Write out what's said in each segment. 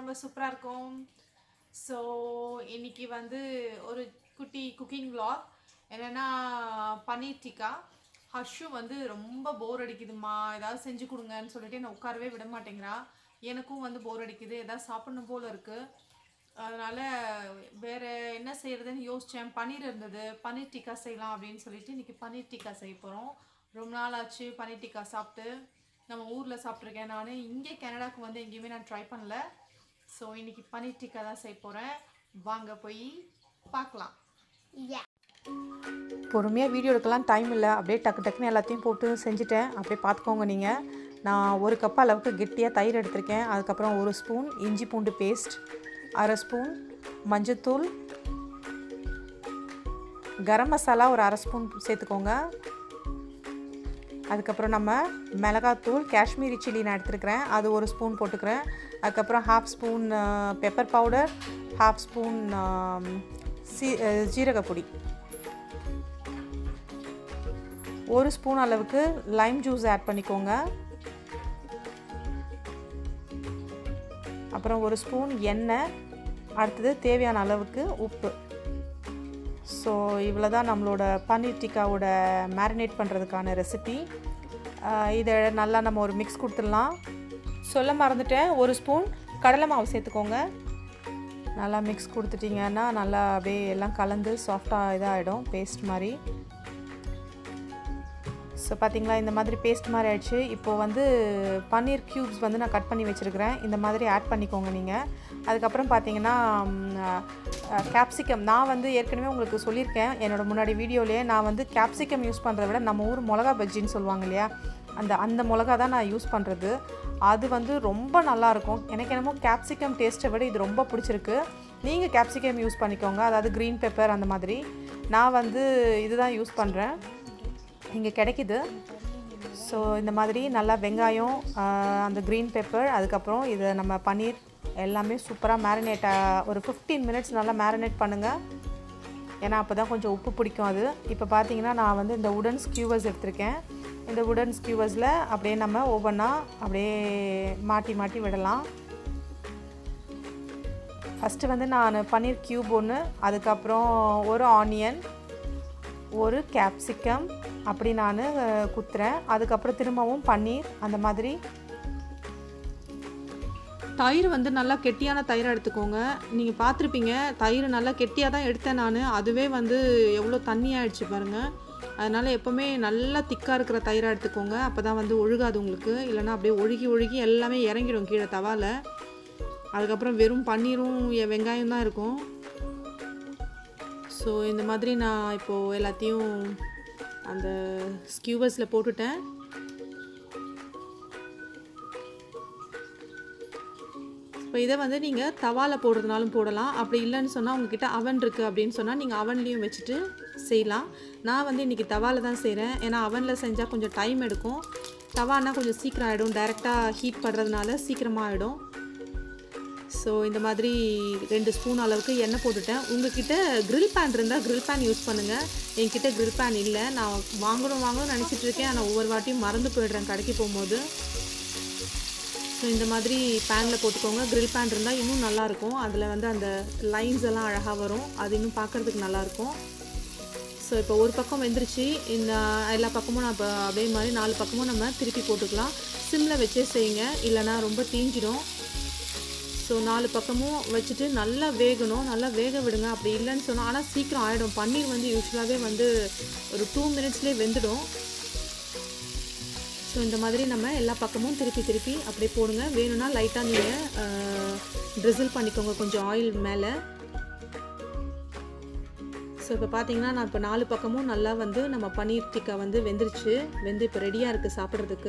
நாங்கள் சூப்பராக இருக்கோம் ஸோ இன்னைக்கு வந்து ஒரு குட்டி குக்கிங் vlog என்னென்னா பன்னீர் டிக்கா ஹர்ஷு வந்து ரொம்ப போர் அடிக்குதுமா ஏதாவது செஞ்சு கொடுங்கன்னு சொல்லிட்டு என்னை உட்காரவே விட மாட்டேங்கிறா எனக்கும் வந்து போர் அடிக்குது ஏதாவது சாப்பிடணும் போல் இருக்குது அதனால் வேறு என்ன செய்கிறதுன்னு யோசித்தேன் பன்னீர் இருந்தது பன்னீர் டிக்கா செய்யலாம் அப்படின்னு சொல்லிட்டு இன்றைக்கி பன்னீர் டிக்கா செய்ய போகிறோம் ரொம்ப நாள் ஆச்சு பன்னீர் டிக்கா சாப்பிட்டு நம்ம ஊரில் சாப்பிட்ருக்கேன் நான் இங்கே கனடாக்கு வந்து எங்கேயுமே நான் ட்ரை பண்ணல ஸோ இன்னைக்கு பன்னீர் டிக்கா தான் செய்ய போகிறேன் வாங்க போய் பார்க்கலாம் பொறுமையாக வீடியோ எடுக்கலாம் டைம் இல்லை அப்படியே டக்கு டக்குன்னு எல்லாத்தையும் போட்டு செஞ்சுட்டேன் அப்படியே பார்த்துக்கோங்க நீங்கள் நான் ஒரு கப் அளவுக்கு கெட்டியாக தயிர் எடுத்திருக்கேன் அதுக்கப்புறம் ஒரு ஸ்பூன் இஞ்சி பூண்டு பேஸ்ட் அரை ஸ்பூன் மஞ்சத்தூள் கரம் மசாலா ஒரு அரை ஸ்பூன் சேர்த்துக்கோங்க அதுக்கப்புறம் நம்ம மிளகாத்தூள் காஷ்மீரி சில்லி நான் எடுத்துருக்கிறேன் அது ஒரு ஸ்பூன் போட்டுக்கிறேன் அதுக்கப்புறம் half spoon pepper powder half spoon சீ ஜீரகப்பொடி ஒரு ஸ்பூன் அளவுக்கு லைம் ஜூஸ் ஆட் பண்ணிக்கோங்க அப்புறம் ஒரு ஸ்பூன் எண்ணெய் அடுத்தது தேவையான அளவுக்கு உப்பு ஸோ இவ்வளோ தான் நம்மளோட பன்னீர் டிக்காவோட மேரினேட் பண்ணுறதுக்கான ரெசிபி இதை நல்லா நம்ம ஒரு மிக்ஸ் கொடுத்துடலாம் சொல்ல மறந்துட்டேன் ஒரு ஸ்பூன் கடலை மாவு சேர்த்துக்கோங்க நல்லா மிக்ஸ் கொடுத்துட்டிங்கன்னா நல்லா அப்படியே எல்லாம் கலந்து சாஃப்டாக இதாகிடும் பேஸ்ட் மாதிரி ஸோ பார்த்தீங்களா இந்த மாதிரி பேஸ்ட் மாதிரி ஆயிடுச்சு இப்போது வந்து பன்னீர் க்யூப்ஸ் வந்து நான் கட் பண்ணி வச்சுருக்கிறேன் இந்த மாதிரி ஆட் பண்ணிக்கோங்க நீங்கள் அதுக்கப்புறம் பார்த்தீங்கன்னா கேப்சிகம் நான் வந்து ஏற்கனவே உங்களுக்கு சொல்லியிருக்கேன் என்னோடய முன்னாடி வீடியோலேயே நான் வந்து கேப்சிகம் யூஸ் பண்ணுறத விட நம்ம ஊர் மிளகா பஜ்ஜின்னு சொல்லுவாங்க இல்லையா அந்த அந்த மிளகா தான் நான் யூஸ் பண்ணுறது அது வந்து ரொம்ப நல்லாயிருக்கும் எனக்கு என்னமோ கேப்சிகம் டேஸ்ட்டை விட இது ரொம்ப பிடிச்சிருக்கு நீங்கள் கேப்சிகம் யூஸ் பண்ணிக்கோங்க அதாவது க்ரீன் பெப்பர் அந்த மாதிரி நான் வந்து இதுதான் யூஸ் பண்ணுறேன் இங்கே கிடைக்குது ஸோ இந்த மாதிரி நல்லா வெங்காயம் அந்த க்ரீன் பெப்பர் அதுக்கப்புறம் இதை நம்ம பன்னீர் எல்லாமே சூப்பராக மேரினேட் ஒரு ஃபிஃப்டீன் மினிட்ஸ் நல்லா மேரினேட் பண்ணுங்கள் ஏன்னா அப்போ தான் கொஞ்சம் உப்பு பிடிக்கும் அது இப்போ பார்த்தீங்கன்னா நான் வந்து இந்த உடன் ஸ்கியூவர்ஸ் எடுத்திருக்கேன் இந்த உடன் ஸ்கியூவர்ஸில் அப்படியே நம்ம ஒவ்வொன்றா அப்படியே மாட்டி மாட்டி விடலாம் ஃபஸ்ட்டு வந்து நான் பன்னீர் க்யூப் ஒன்று அதுக்கப்புறம் ஒரு ஆனியன் ஒரு கேப்சிகம் அப்படி நான் குத்துறேன் அதுக்கப்புறம் திரும்பவும் பன்னீர் அந்த மாதிரி தயிர் வந்து நல்லா கெட்டியான தயிரை எடுத்துக்கோங்க நீங்கள் பார்த்துருப்பீங்க தயிர் நல்லா கெட்டியாக தான் எடுத்தேன் நான் அதுவே வந்து எவ்வளோ தண்ணி ஆயிடுச்சு பாருங்கள் அதனால் எப்போவுமே நல்லா திக்காக இருக்கிற தயிராக எடுத்துக்கோங்க அப்போ தான் வந்து ஒழுகாது உங்களுக்கு இல்லைனா அப்படியே ஒழுகி ஒழுகி எல்லாமே இறங்கிடும் கீழே தவாவில் அதுக்கப்புறம் வெறும் பன்னீரும் வெங்காயம் தான் இருக்கும் ஸோ இந்த மாதிரி நான் இப்போது எல்லாத்தையும் அந்த ஸ்கியூவர்ஸில் போட்டுட்டேன் இப்போ இதை வந்து நீங்கள் தவாவில் போடுறதுனாலும் போடலாம் அப்படி இல்லைன்னு சொன்னால் உங்ககிட்ட அவன் இருக்குது அப்படின்னு சொன்னால் நீங்கள் அவன்லேயும் வச்சுட்டு செய்யலாம் நான் வந்து இன்றைக்கி தவாவில் தான் செய்கிறேன் ஏன்னா அவனில் செஞ்சால் கொஞ்சம் டைம் எடுக்கும் தவானா கொஞ்சம் சீக்கிரம் ஆகிடும் டைரெக்டாக ஹீட் பண்ணுறதுனால சீக்கிரமாக ஆகிடும் ஸோ இந்த மாதிரி ரெண்டு ஸ்பூன் அளவுக்கு எண்ணெய் போட்டுட்டேன் உங்ககிட்ட க்ரில் பேன் இருந்தால் க்ரில் பேன் யூஸ் பண்ணுங்கள் என்கிட்ட க்ரில் பேன் இல்லை நான் வாங்கணும் வாங்கணும்னு நினச்சிட்டு இருக்கேன் ஆனால் ஒவ்வொரு வாட்டியும் மறந்து போயிடுறேன் கடைக்கு போகும்போது ஸோ இந்த மாதிரி பேனில் போட்டுக்கோங்க க்ரில் பேன் இருந்தால் இன்னும் நல்லாயிருக்கும் அதில் வந்து அந்த லைன்ஸ் எல்லாம் அழகாக வரும் அது இன்னும் பார்க்குறதுக்கு நல்லாயிருக்கும் ஸோ இப்போ ஒரு பக்கம் வெந்துருச்சு இந்த எல்லா பக்கமும் நான் இப்போ அப்படியே மாதிரி நாலு பக்கமும் நம்ம திருப்பி போட்டுக்கலாம் சிம்மில் வச்சே செய்யுங்க இல்லைனா ரொம்ப தீஞ்சிடும் ஸோ நாலு பக்கமும் வச்சுட்டு நல்லா வேகணும் நல்லா வேக விடுங்க அப்படி இல்லைன்னு சொன்னால் ஆனால் சீக்கிரம் ஆகிடும் பன்னீர் வந்து யூஸ்வலாகவே வந்து ஒரு டூ மினிட்ஸ்லேயே வெந்துடும் ஸோ இந்த மாதிரி நம்ம எல்லா பக்கமும் திருப்பி திருப்பி அப்படியே போடுங்க வேணும்னா லைட்டாக நீங்கள் ட்ரிசில் பண்ணிக்கோங்க கொஞ்சம் ஆயில் மேலே ஸோ இப்போ பார்த்தீங்கன்னா நான் இப்போ நாலு பக்கமும் நல்லா வந்து நம்ம பன்னீர் டிக்கா வந்து வெந்துருச்சு வெந்து இப்போ ரெடியாக இருக்குது சாப்பிட்றதுக்கு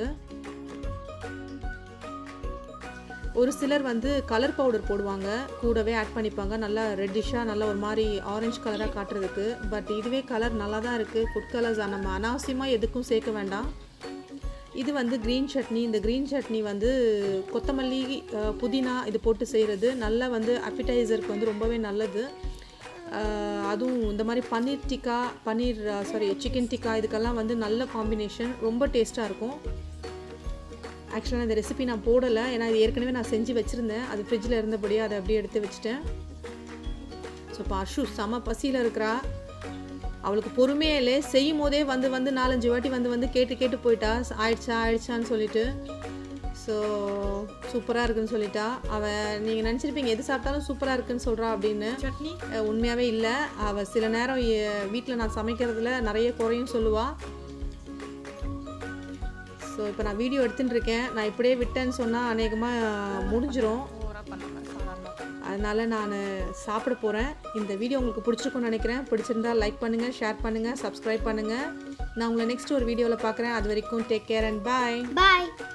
ஒரு சிலர் வந்து கலர் பவுடர் போடுவாங்க கூடவே ஆட் பண்ணிப்பாங்க நல்லா ரெட்டிஷாக நல்லா ஒரு மாதிரி ஆரஞ்சு கலராக காட்டுறதுக்கு பட் இதுவே கலர் நல்லா தான் இருக்குது ஃபுட் கலர்ஸ் நம்ம அனாவசியமாக எதுக்கும் சேர்க்க வேண்டாம் இது வந்து க்ரீன் சட்னி இந்த க்ரீன் சட்னி வந்து கொத்தமல்லி புதினா இது போட்டு செய்கிறது நல்லா வந்து அப்பிடைசருக்கு வந்து ரொம்பவே நல்லது அதுவும் இந்த மாதிரி பன்னீர் டிக்கா பன்னீர் சாரி சிக்கன் டிக்கா இதுக்கெல்லாம் வந்து நல்ல காம்பினேஷன் ரொம்ப டேஸ்ட்டாக இருக்கும் ஆக்சுவலாக இந்த ரெசிபி நான் போடலை ஏன்னா இது ஏற்கனவே நான் செஞ்சு வச்சுருந்தேன் அது ஃப்ரிட்ஜில் இருந்தபடியே அதை அப்படியே எடுத்து வச்சுட்டேன் ஸோ இப்போ அஷு செம பசியில் இருக்கிறா அவளுக்கு பொறுமையே இல்லை செய்யும் போதே வந்து வந்து நாலஞ்சு வாட்டி வந்து வந்து கேட்டு கேட்டு போயிட்டா ஆயிடுச்சா ஆயிடுச்சான்னு சொல்லிட்டு ஸோ சூப்பராக இருக்குன்னு சொல்லிட்டா அவள் நீங்கள் நினச்சிருப்பீங்க எது சாப்பிட்டாலும் சூப்பராக இருக்குன்னு சொல்கிறா அப்படின்னு சட்னி அஹ் உண்மையாகவே இல்லை அவள் சில நேரம் வீட்டில் நான் சமைக்கிறதுல நிறைய குறையும் சொல்லுவாள் ஸோ இப்போ நான் வீடியோ எடுத்துட்டு இருக்கேன் நான் இப்படியே விட்டேன்னு சொன்னால் அநேகமாக முடிஞ்சிரும் ஓவராக பண்ணாமல் சாதாரணமாக அதனால் நான் சாப்பிட போகிறேன் இந்த வீடியோ உங்களுக்கு பிடிச்சிருக்கும்னு நினைக்கிறேன் பிடிச்சிருந்தா லைக் பண்ணுங்கள் ஷேர் பண்ணுங்கள் சப்ஸ்கிரைப் பண்ணுங்கள் நான் உங்களை நெக்ஸ்ட் ஒரு வீடியோவில் பார்க்குறேன் அது வரைக்கும் take care and bye Bye.